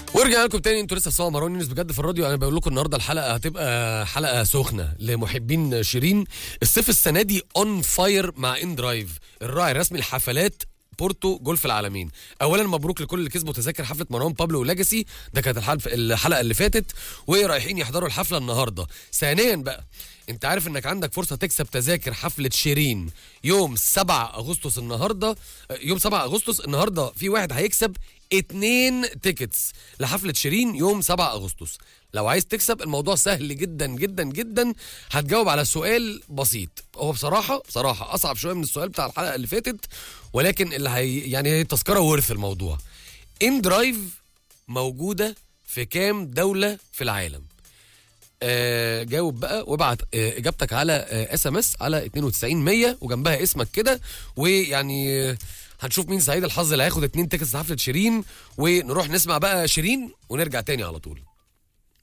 ورجعنا لكم تاني انتوا لسه سوا مروان يونس بجد في الراديو انا بقول لكم النهارده الحلقه هتبقى حلقه سخنه لمحبين شيرين الصيف السنه دي اون فاير مع ان درايف الراعي الرسمي لحفلات بورتو جولف العالمين اولا مبروك لكل اللي كسبوا تذاكر حفله مروان بابلو ولاجاسي ده كانت الحلقه الحلقه اللي فاتت ورايحين يحضروا الحفله النهارده ثانيا بقى انت عارف انك عندك فرصه تكسب تذاكر حفله شيرين يوم 7 اغسطس النهارده يوم 7 اغسطس النهارده في واحد هيكسب اتنين تيكتس لحفله شيرين يوم 7 اغسطس لو عايز تكسب الموضوع سهل جدا جدا جدا هتجاوب على سؤال بسيط هو بصراحه بصراحه اصعب شويه من السؤال بتاع الحلقه اللي فاتت ولكن اللي هي يعني هي تذكره ورث الموضوع ان درايف موجوده في كام دوله في العالم آه جاوب بقى وابعت آه اجابتك على اس ام اس على 92 100 وجنبها اسمك كده ويعني آه هنشوف مين سعيد الحظ اللي هياخد اتنين تيكتس لحفله شيرين ونروح نسمع بقى شيرين ونرجع تاني على طول